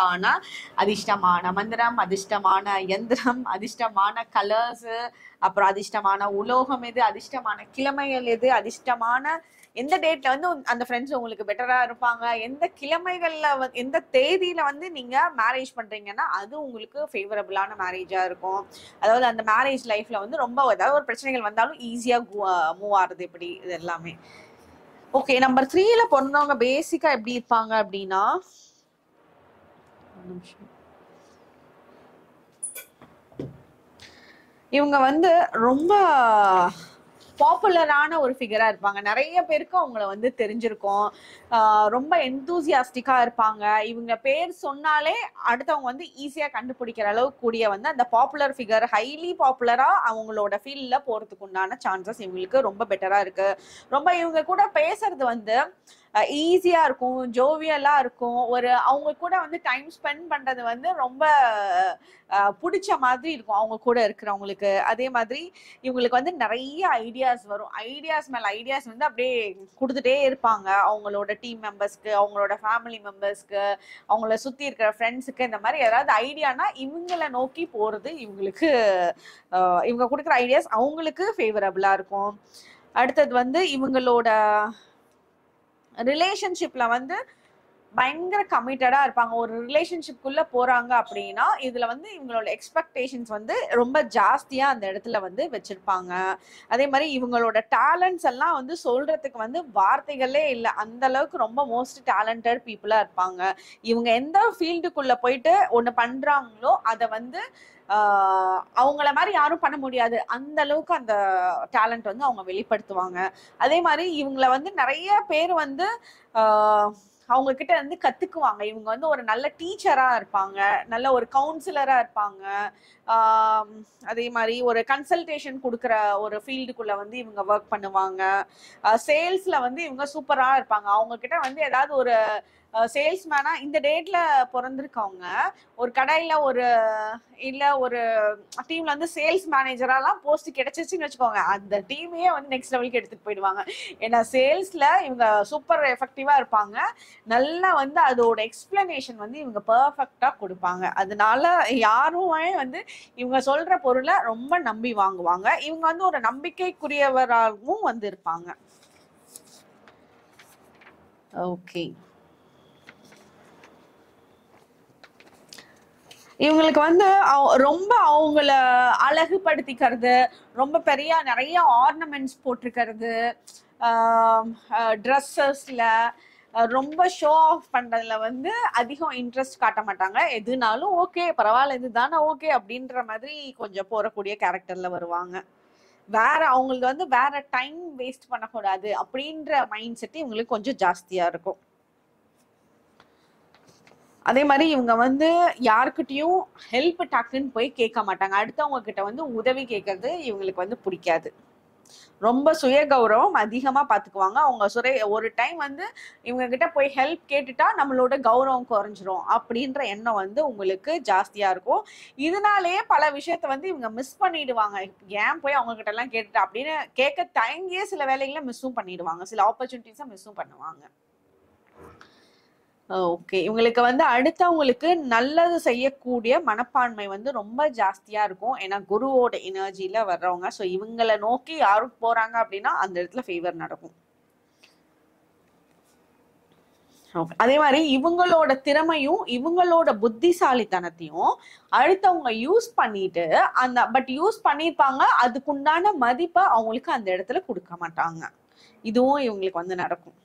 உண்டான அதிர்ஷ்டமான மந்திரம் அதிர்ஷ்டமான எந்திரம் அதிர்ஷ்டமான கலர்ஸ் அப்புறம் அதிர்ஷ்டமான உலோகம் எது அதிர்ஷ்டமான கிழமைகள் எது அதிர்ஷ்டமான எந்த டேட்ல வந்து உங்க- அந்த ஃப்ரெண்ட்ஸ் உங்களுக்கு பெட்டரா இருப்பாங்க எந்த கிழமைகள்ல வந்து- எந்த தேதியில வந்து நீங்க மேரேஜ் பண்றீங்கன்னா அது உங்களுக்கு ஃபேவரபிளான மேரேஜா இருக்கும் அதாவது அந்த மேரேஜ் லைஃப்ல வந்து ரொம்ப ஏதாவது ஒரு பிரச்சனைகள் வந்தாலும் ஈஸியா மூவ் ஆகுறது இப்படி இது எல்லாமே ஓகே நம்பர் த்ரீல பிறந்தவங்க பேசிக்கா எப்படி இருப்பாங்க அப்படின்னா ஒரு நிமிஷம். இவங்க வந்து ரொம்ப பாப்புலரான ஒரு ஃபிகரா இருப்பாங்க நிறைய பேருக்கு அவங்கள வந்து தெரிஞ்சிருக்கும் ஆஹ் ரொம்ப எந்தூசியாஸ்டிக்கா இருப்பாங்க இவங்க பேர் சொன்னாலே அடுத்தவங்க வந்து ஈஸியா கண்டுபிடிக்கிற அளவுக்கு கூடிய வந்து அந்த பாப்புலர் ஃபிகர் ஹைலி பாப்புலரா அவங்களோட ஃபீல்ட்ல போறதுக்கு உண்டான சான்சஸ் இவங்களுக்கு ரொம்ப பெட்டரா இருக்கு ரொம்ப இவங்க கூட பேசுறது வந்து ஈஸியா இருக்கும் ஜோவியலா இருக்கும் ஒரு அவங்க கூட வந்து டைம் ஸ்பெண்ட் பண்றது வந்து ரொம்ப அஹ், பிடிச்ச மாதிரி இருக்கும் அவங்க கூட இருக்கிறவங்களுக்கு அதே மாதிரி இவங்களுக்கு வந்து நிறைய ஐடியாஸ் வரும் ஐடியாஸ் மேல ஐடியாஸ் வந்து அப்படியே கொடுத்துட்டே இருப்பாங்க அவங்களோட டீம் மெம்பர்ஸ்க்கு அவங்களோட ஃபேமிலி மெம்பர்ஸ்க்கு அவங்கள சுத்தி இருக்கிற ஃப்ரெண்ட்ஸுக்கு இந்த மாதிரி ஏதாவது ஐடியானா இவங்கள நோக்கி போறது இவங்களுக்கு அஹ், இவங்க கொடுக்குற ஐடியாஸ் அவங்களுக்கு ஃபேவரபிளா இருக்கும் அடுத்தது வந்து இவங்களோட ரிலேஷன்ஷிப்ல வந்து பயங்கர கமிட்டடா இருப்பாங்க ஒரு ரிலேஷன்ஷிப்குள்ள போறாங்க அப்படின்னா இதுல வந்து இவங்களோட எக்ஸ்பெக்டேஷன்ஸ் வந்து ரொம்ப ஜாஸ்தியா அந்த இடத்துல வந்து வச்சிருப்பாங்க அதே மாதிரி இவங்களோட டேலண்ட்ஸ் எல்லாம் வந்து சொல்றதுக்கு வந்து வார்த்தைகளே இல்லை அந்த அளவுக்கு ரொம்ப மோஸ்ட் டேலண்டட் பீப்புளா இருப்பாங்க இவங்க எந்த ஃபீல்டுக்குள்ள போயிட்டு ஒண்ணு பண்றாங்களோ அதை வந்து ஆஹ் அவங்கள மாதிரி யாரும் பண்ண முடியாது அந்த அளவுக்கு அந்த டேலண்ட் வந்து அவங்க வெளிப்படுத்துவாங்க அதே மாதிரி இவங்கள வந்து நிறைய பேர் வந்து ஆஹ் அவங்க கிட்ட இருந்து கத்துக்குவாங்க இவங்க வந்து ஒரு நல்ல டீச்சரா இருப்பாங்க நல்ல ஒரு கவுன்சிலரா இருப்பாங்க ஆம், அதே மாதிரி ஒரு கன்சல்டேஷன் கொடுக்குற ஒரு ஃபீல்டுக்குள்ள வந்து இவங்க ஒர்க் பண்ணுவாங்க சேல்ஸ்ல வந்து இவங்க சூப்பரா இருப்பாங்க அவங்க கிட்ட வந்து ஏதாவது ஒரு சேல்ஸ்மேனா இந்த டேட்ல பிறந்திருக்கவங்க ஒரு கடையில ஒரு இல்ல ஒரு டீம்ல வந்து சேல்ஸ் மேனேஜராலாம் போஸ்ட் கிடைச்சிச்சுன்னு வச்சுக்கோங்க அந்த டீமையே வந்து நெக்ஸ்ட் லெவலுக்கு எடுத்துட்டு போயிடுவாங்க ஏன்னா சேல்ஸ்ல இவங்க சூப்பர் எஃபெக்டிவா இருப்பாங்க நல்லா வந்து அதோட எக்ஸ்பிளனேஷன் வந்து இவங்க பெர்ஃபெக்டா கொடுப்பாங்க அதனால யாருமே வந்து இவங்க சொல்ற பொருளை ரொம்ப நம்பி வாங்குவாங்க இவங்க வந்து ஒரு நம்பிக்கைக்குரியவராகவும் வந்து இருப்பாங்க ஓகே இவங்களுக்கு வந்து அவ- ரொம்ப அவங்கள அழகுபடுத்திக்கிறது ரொம்ப பெரிய நிறைய ஆர்னமெண்ட்ஸ் போட்டிருக்கிறது ட்ரெஸ்ஸஸ்ல ரொம்ப ஷோ ஆஃப் பண்றதுல வந்து அதிகம் இன்ட்ரெஸ்ட் காட்ட மாட்டாங்க எதுனாலும் ஓகே பரவாயில்ல இதுதானே ஓகே அப்படின்ற மாதிரி கொஞ்சம் போறக்கூடிய கேரக்டர்ல வருவாங்க வேற அவங்களுக்கு வந்து வேற டைம் வேஸ்ட் பண்ணக்கூடாது அப்படின்ற மைண்ட் செட் இவங்களுக்கு கொஞ்சம் ஜாஸ்தியா இருக்கும் அதே மாதிரி இவங்க வந்து யாருக்கிட்டயும் ஹெல்ப் டக்குன்னு போய் கேட்க மாட்டாங்க அடுத்தவங்க கிட்ட வந்து உதவி கேட்கறது இவங்களுக்கு வந்து பிடிக்காது ரொம்ப சுய கௌரவம் அதிகமா பாத்துக்குவாங்க அவங்க சுரை ஒரு டைம் வந்து இவங்க கிட்ட போய் ஹெல்ப் கேட்டுட்டா நம்மளோட கௌரவம் குறைஞ்சிரும் அப்படின்ற எண்ணம் வந்து உங்களுக்கு ஜாஸ்தியா இருக்கும் இதனாலேயே பல விஷயத்த வந்து இவங்க மிஸ் பண்ணிடுவாங்க ஏன் போய் அவங்க கிட்ட எல்லாம் கேட்டுட்டா அப்படின்னு கேட்க தயங்கியே சில வேலைகளை மிஸ்ஸும் பண்ணிடுவாங்க சில ஆப்பர்ச்சுனிட்டிஸை மிஸ்ஸும் பண்ணுவாங்க ஓகே இவங்களுக்கு வந்து அடுத்தவங்களுக்கு நல்லது செய்யக்கூடிய மனப்பான்மை வந்து ரொம்ப ஜாஸ்தியா இருக்கும் ஏன்னா குருவோட எனர்ஜில வர்றவங்க ஸோ இவங்களை நோக்கி யாரும் போறாங்க அப்படின்னா அந்த இடத்துல ஃபேவர் நடக்கும் Okay. அதே மாதிரி இவங்களோட திறமையும் இவங்களோட புத்திசாலித்தனத்தையும் அடுத்தவங்க யூஸ் பண்ணிட்டு அந்த பட் யூஸ் பண்ணியிருப்பாங்க அதுக்குண்டான மதிப்பை அவங்களுக்கு அந்த இடத்துல கொடுக்க மாட்டாங்க இதுவும் இவங்களுக்கு வந்து நடக்கும்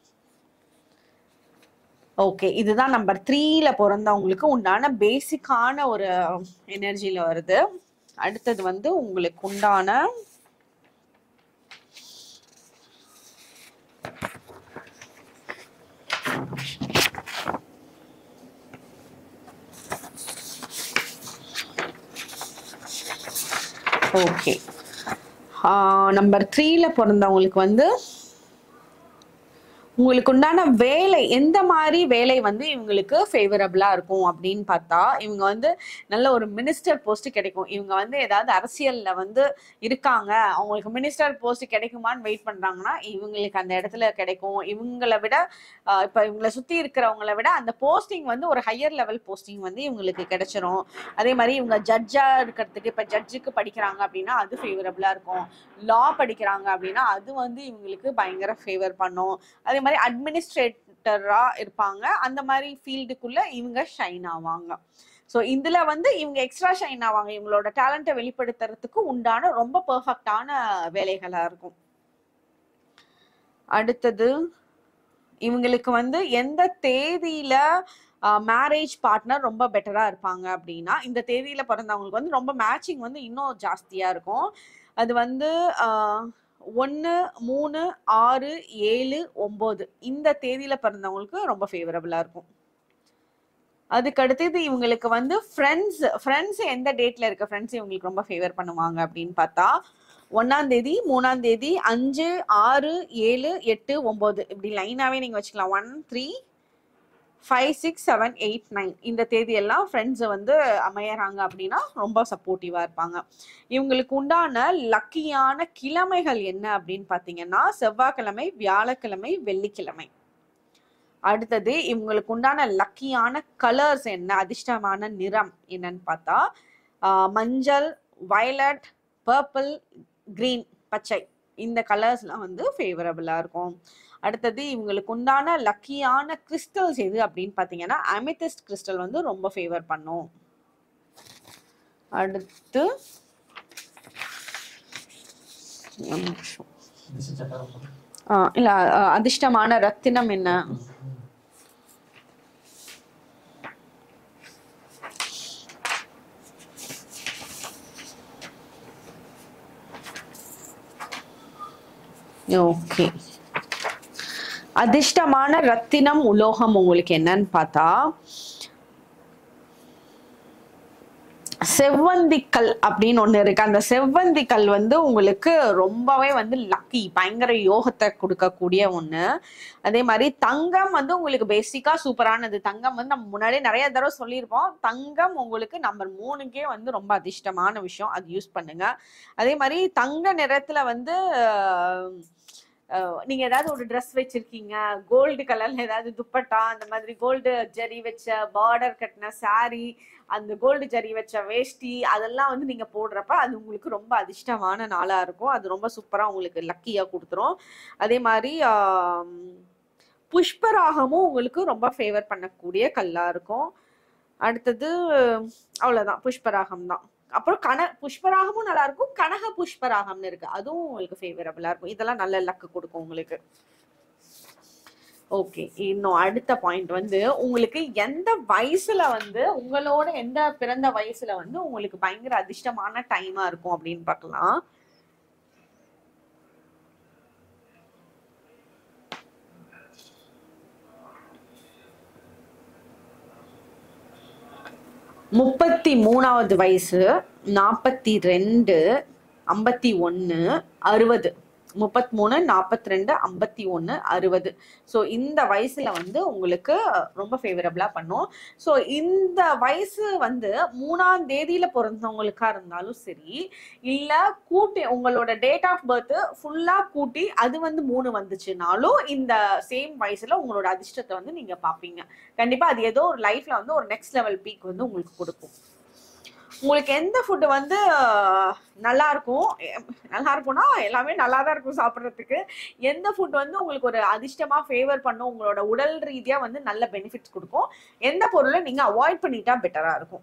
ஓகே இதுதான் நம்பர் த்ரீல பிறந்தவங்களுக்கு உண்டான பேசிக்கான ஒரு எனர்ஜில வருது அடுத்தது வந்து உங்களுக்கு உண்டான ஓகே நம்பர் த்ரீல பிறந்தவங்களுக்கு வந்து உங்களுக்கு உண்டான வேலை எந்த மாதிரி வேலை வந்து இவங்களுக்கு ஃபேவரபிளா இருக்கும் அப்படின்னு பார்த்தா இவங்க வந்து நல்ல ஒரு மினிஸ்டர் போஸ்ட் கிடைக்கும் இவங்க வந்து ஏதாவது அரசியல்ல வந்து இருக்காங்க அவங்களுக்கு மினிஸ்டர் போஸ்ட் கிடைக்குமான்னு வெயிட் பண்றாங்கன்னா இவங்களுக்கு அந்த இடத்துல கிடைக்கும் இவங்களை விட ஆஹ் இப்ப இவங்களை சுத்தி இருக்கிறவங்கள விட அந்த போஸ்டிங் வந்து ஒரு ஹையர் லெவல் போஸ்டிங் வந்து இவங்களுக்கு கிடைச்சிரும் அதே மாதிரி இவங்க ஜட்ஜா இருக்கிறதுக்கு இப்ப ஜட்ஜுக்கு படிக்கிறாங்க அப்படின்னா அது ஃபேவரபிளா இருக்கும் லா படிக்கிறாங்க அப்படின்னா அது வந்து இவங்களுக்கு பயங்கர ஃபேவர் பண்ணும் அதே மாதிரி அட்மினிஸ்ட்ரேட்டரா இருப்பாங்க அந்த மாதிரி ஃபீல்டுக்குள்ள இவங்க ஷைன் ஆவாங்க ஸோ இதுல வந்து இவங்க எக்ஸ்ட்ரா ஷைன் ஆவாங்க இவங்களோட டேலண்ட்டை வெளிப்படுத்துறதுக்கு உண்டான ரொம்ப பெர்ஃபெக்டான வேலைகளா இருக்கும் அடுத்தது இவங்களுக்கு வந்து எந்த தேதியில மேரேஜ் பார்ட்னர் ரொம்ப பெட்டரா இருப்பாங்க அப்படின்னா இந்த தேதியில பிறந்தவங்களுக்கு வந்து ரொம்ப மேட்சிங் வந்து இன்னும் ஜாஸ்தியா இருக்கும் அது வந்து ஒன்று மூணு ஆறு ஏழு ஒம்பது இந்த தேதியில பிறந்தவங்களுக்கு ரொம்ப ஃபேவரபிளா இருக்கும் அதுக்கு அடுத்தது இவங்களுக்கு வந்து ஃப்ரெண்ட்ஸ் ஃப்ரெண்ட்ஸ் எந்த டேட்ல இருக்க ஃப்ரெண்ட்ஸ் இவங்களுக்கு ரொம்ப ஃபேவர் பண்ணுவாங்க அப்படின்னு பார்த்தா ஒன்னாம் தேதி மூணாம் தேதி அஞ்சு ஆறு ஏழு எட்டு ஒன்பது இப்படி லைனாவே நீங்க வச்சுக்கலாம் one three five six seven eight nine இந்த தேதியெல்லாம் ஃப்ரெண்ட்ஸை வந்து அமையறாங்க அப்படின்னா ரொம்ப சப்போர்ட்டிவாக இருப்பாங்க இவங்களுக்கு உண்டான லக்கியான கிழமைகள் என்ன அப்படின்னு பார்த்தீங்கன்னா செவ்வாய்க்கிழமை வியாழக்கிழமை வெள்ளிக்கிழமை அடுத்தது இவங்களுக்கு உண்டான லக்கியான கலர்ஸ் என்ன அதிர்ஷ்டமான நிறம் என்னன்னு பார்த்தா ஆஹ் மஞ்சள் வயலட் பர்பிள் கிரீன் பச்சை இந்த கலர்ஸ்லாம் வந்து ஃபேவரபிளாக இருக்கும் அடுத்தது இவங்களுக்கு உண்டான லக்கியான கிறிஸ்டல்ஸ் எது அப்படின்னு பார்த்தீங்கன்னா அமித்திஸ்ட் கிறிஸ்டல் வந்து ரொம்ப ஃபேவர் பண்ணும் அடுத்து ஒரு நிமிஷம். ஆ, இல்ல அ, அதிர்ஷ்டமான ரத்தினம் என்ன ஓகே அதிர்ஷ்டமான ரத்தினம் உலோகம் உங்களுக்கு என்னன்னு பார்த்தா செவ்வந்திக்கல் அப்படின்னு ஒண்ணு இருக்கு அந்த செவ்வந்திக்கல் வந்து உங்களுக்கு ரொம்பவே வந்து லக்கி பயங்கர யோகத்தை கொடுக்கக்கூடிய ஒண்ணு அதே மாதிரி தங்கம் வந்து உங்களுக்கு பேசிக்கா சூப்பரானது தங்கம் வந்து நம்ம முன்னாடியே நிறைய தடவை சொல்லியிருப்போம் தங்கம் உங்களுக்கு நம்பர் மூணுக்கே வந்து ரொம்ப அதிர்ஷ்டமான விஷயம் அது யூஸ் பண்ணுங்க அதே மாதிரி தங்க நிறத்துல வந்து அஹ், அஹ், நீங்க ஏதாவது ஒரு ட்ரெஸ் வச்சிருக்கீங்க கோல்டு கலர்ல ஏதாவது துப்பட்டா அந்த மாதிரி கோல்டு ஜரி வச்ச பார்டர் கட்டின saree அந்த கோல்டு ஜரி வச்ச வேஷ்டி அதெல்லாம் வந்து நீங்க போடுறப்ப அது உங்களுக்கு ரொம்ப அதிர்ஷ்டமான நாளா இருக்கும் அது ரொம்ப சூப்பரா உங்களுக்கு லக்கியா கொடுத்துரும் அதே மாதிரி ஆம், புஷ்பராகமும் உங்களுக்கு ரொம்ப ஃபேவர் பண்ணக்கூடிய கல்லா இருக்கும் அடுத்தது அவ்வளவுதான் புஷ்பராகம் தான் அப்புறம் கன புஷ்பராகமும் நல்லா இருக்கும் கனக புஷ்பராகம்னு இருக்கு அதுவும் உங்களுக்கு ஃபேவரபிளா இருக்கும் இதெல்லாம் நல்ல லக்கு கொடுக்கும் உங்களுக்கு ஓகே இன்னும் அடுத்த பாயிண்ட் வந்து உங்களுக்கு எந்த வயசுல வந்து உங்களோட எந்த பிறந்த வயசுல வந்து உங்களுக்கு பயங்கர அதிர்ஷ்டமான டைமா இருக்கும் அப்படின்னு பார்க்கலாம் முப்பத்தி மூணாவது வயசு நாற்பத்தி ரெண்டு ஐம்பத்தி ஒன்று அறுபது முப்பத்தி மூணு நாற்பத்தி ரெண்டு ஐம்பத்தி ஒன்று அறுபது ஸோ இந்த வயசுல வந்து உங்களுக்கு ரொம்ப ஃபேவரபிளா பண்ணும் ஸோ இந்த வயசு வந்து மூணாம் தேதியில பிறந்தவங்களுக்கா இருந்தாலும் சரி இல்ல கூட்டி உங்களோட டேட் ஆஃப் பர்த் ஃபுல்லா கூட்டி அது வந்து மூணு வந்துச்சுனாலும் இந்த சேம் வயசுல உங்களோட அதிர்ஷ்டத்தை வந்து நீங்க பாப்பீங்க கண்டிப்பா அது ஏதோ ஒரு லைஃப்ல வந்து ஒரு நெக்ஸ்ட் லெவல் பீக் வந்து உங்களுக்கு கொடுக்கும் உங்களுக்கு எந்த ஃபுட்டு வந்து அஹ், நல்லா இருக்கும் எ- நல்லா இருக்கும்னா எல்லாமே நல்லா தான் இருக்கும் சாப்பிட்றதுக்கு எந்த ஃபுட் வந்து உங்களுக்கு ஒரு அதிர்ஷ்டமா ஃபேவர் பண்ணும் உங்களோட உடல் ரீதியா வந்து நல்ல பெனிஃபிட்ஸ் கொடுக்கும் எந்த பொருளை நீங்க அவாய்ட் பண்ணிட்டா பெட்டரா இருக்கும்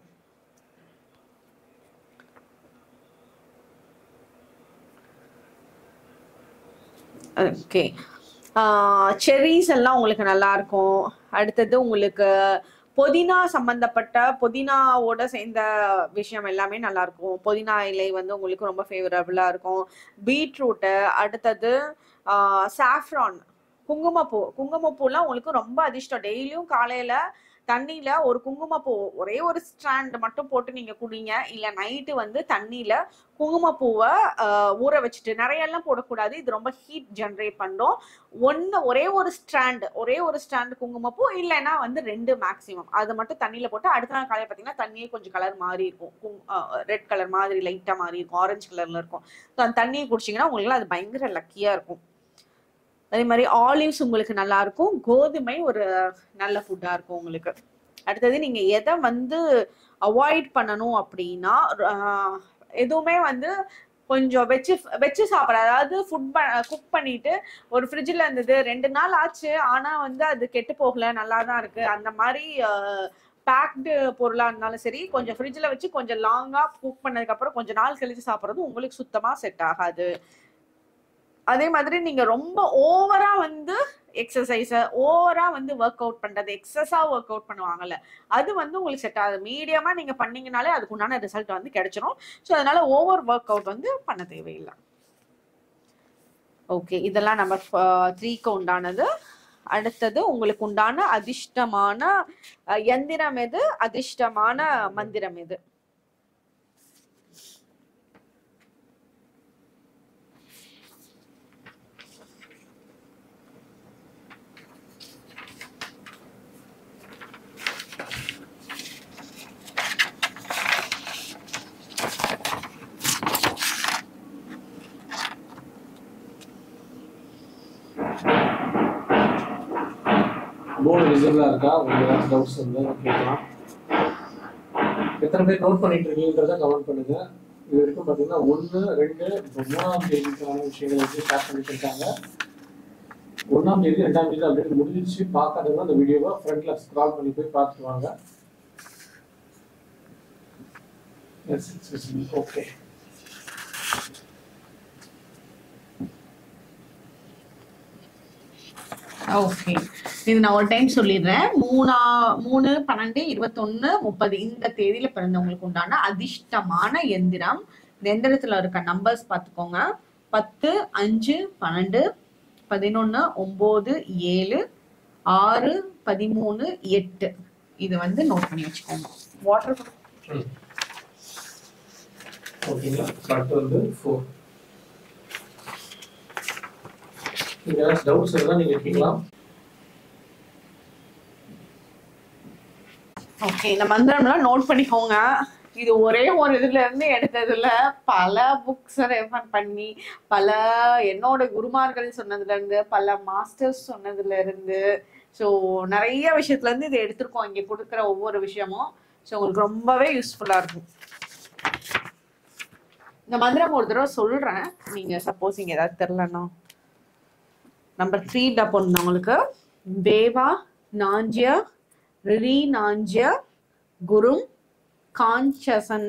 ஓகே செர்ரிஸ் எல்லாம் உங்களுக்கு நல்லா இருக்கும் அடுத்தது உங்களுக்கு புதினா சம்பந்தப்பட்ட புதினாவோட சேர்ந்த விஷயம் எல்லாமே நல்லா இருக்கும் புதினா இலை வந்து உங்களுக்கு ரொம்ப ஃபேவரபிளா இருக்கும் பீட்ரூட்டு அடுத்தது சாஃப்ரான் குங்குமப்பூ குங்குமப்பூலாம் உங்களுக்கு ரொம்ப அதிர்ஷ்டம் டெய்லியும் காலையில தண்ணியில ஒரு குங்குமப்பூ ஒரே ஒரு ஸ்ட்ராண்ட் மட்டும் போட்டு நீங்க குடிங்க இல்ல நைட்டு வந்து தண்ணியில குங்குமப்பூவை ஆஹ், ஊற வச்சுட்டு நிறைய எல்லாம் போடக்கூடாது இது ரொம்ப ஹீட் ஜென்ரேட் பண்ணும் ஒன்னு ஒரே ஒரு ஸ்ட்ராண்ட் ஒரே ஒரு ஸ்ட்ராண்ட் குங்குமப்பூ இல்லைன்னா வந்து ரெண்டு மேக்ஸிமம் அது மட்டும் தண்ணியில போட்டு அடுத்த நாள் காலையில பாத்தீங்கன்னா தண்ணியே கொஞ்சம் கலர் மாறி இருக்கும் ரெட் கலர் மாதிரி லைட்டா மாறி இருக்கும் ஆரஞ்சு கலர்ல இருக்கும் ஸோ அந்த தண்ணியை குடிச்சீங்கன்னா உங்களுக்கு அது பயங்கர லக்கியா இருக்கும் அதே மாதிரி ஆலிவ்ஸ் உங்களுக்கு நல்லா இருக்கும் கோதுமை ஒரு நல்ல ஃபுட்டா இருக்கும் உங்களுக்கு அடுத்தது நீங்க எதை வந்து அவாய்ட் பண்ணணும் அப்படின்னா ஆஹ், எதுவுமே வந்து கொஞ்சம் வச்சு வச்சு சாப்பிட அதாவது ஃபுட் குக் பண்ணிட்டு ஒரு ஃப்ரிட்ஜில் இருந்தது ரெண்டு நாள் ஆச்சு ஆனா வந்து அது கெட்டு போகல நல்லா தான் இருக்கு அந்த மாதிரி பேக்டு பொருளா இருந்தாலும் சரி கொஞ்சம் ஃப்ரிட்ஜில் வச்சு கொஞ்சம் லாங்கா குக் பண்ணதுக்கு அப்புறம் கொஞ்சம் நாள் கழிச்சு சாப்பிட்றது உங்களுக்கு சுத்தமா செட் ஆகாது அதே மாதிரி நீங்க ரொம்ப ஓவரா வந்து எக்ஸசைஸ ஓவரா வந்து ஒர்க் அவுட் பண்றது எக்ஸஸா ஒர்க் அவுட் பண்ணுவாங்கல்ல அது வந்து உங்களுக்கு செட் ஆகுது மீடியமா நீங்க பண்ணீங்கனாலே அதுக்கு உண்டான ரிசல்ட் வந்து கிடைச்சிரும் ஸோ அதனால ஓவர் ஒர்க் அவுட் வந்து பண்ண தேவையில்லை ஓகே இதெல்லாம் நம்பர் த்ரீக்கு உண்டானது அடுத்தது உங்களுக்கு உண்டான அதிர்ஷ்டமான அஹ், எந்திரம் எது அதிர்ஷ்டமான மந்திரம் எது போர்டு விசிபிளாக இருக்கா உங்களுக்கு ஏதாச்சும் டவுட்ஸ் இருந்தால் கேட்கலாம் எத்தனை பேர் நோட் பண்ணிட்டு இருக்கீங்கிறத கமெண்ட் பண்ணுங்க இது வரைக்கும் பார்த்தீங்கன்னா ஒன்று ரெண்டு இப்போ மூணாம் தேதிக்கான விஷயங்களை வச்சு ஷேர் பண்ணிட்டு இருக்காங்க ஒன்றாம் தேதி ரெண்டாம் தேதி ஆல்ரெடி முடிஞ்சிச்சு பார்க்காதவங்க அந்த வீடியோவை ஃப்ரண்ட்ல ஸ்க்ரால் பண்ணி போய் பார்த்துட்டு வாங்க ஓகே ஓகே இது நான் ஒரு டைம் சொல்லிடுறேன் மூணா மூணு பன்னெண்டு இருபத்தொன்னு முப்பது இந்த தேதியில பிறந்தவங்களுக்கு உண்டான அதிர்ஷ்டமான எந்திரம் இந்த எந்திரத்துல இருக்க நம்பர்ஸ் பார்த்துக்கோங்க பத்து அஞ்சு பன்னெண்டு பதினொன்னு ஒன்பது ஏழு ஆறு பதிமூணு எட்டு இது வந்து நோட் பண்ணி வச்சுக்கோங்க வாட்டர் ஓகேங்களா அடுத்து வந்து ஃபோர் நீங்கள் ஏதாச்சும் டவுட்ஸ் இருந்தால் நீங்கள் கேட்கலாம் ஓகே இந்த மந்திரம்லாம் நோட் பண்ணிக்கோங்க இது ஒரே ஒரு இதுல இருந்து எடுத்ததுல பல புக்ஸ் ரெஃபர் பண்ணி பல என்னோட குருமார்கள் சொன்னதுல இருந்து பல மாஸ்டர்ஸ் சொன்னதுல இருந்து ஸோ நிறைய விஷயத்துல இருந்து இதை எடுத்திருக்கோம் இங்க கொடுக்குற ஒவ்வொரு விஷயமும் ஸோ உங்களுக்கு ரொம்பவே யூஸ்ஃபுல்லா இருக்கும் இந்த மந்திரம் ஒரு தடவை சொல்றேன் நீங்க சப்போஸ் இங்க ஏதாவது தெரிலன்னா நம்பர் த்ரீல பொண்ணவங்களுக்கு தேவா நாஞ்சிய ரிரி நாஞ்சிய குரும் காஞ்சசன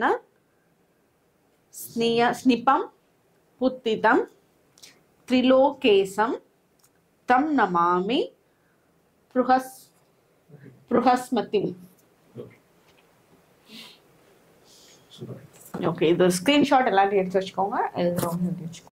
ஸ்னிய ஸ்னிபம் புத்திதம் த்ரிலோகேசம் தம் நமாமி புருஹஸ் புருஹஸ்மதி சூப்பர் ஓகே இது ஸ்கிரீன்ஷாட் எல்லாத்தையும் எடுத்து வச்சுக்கோங்க எழுதுறவங்க எழுதி வச்சுக்கோங்க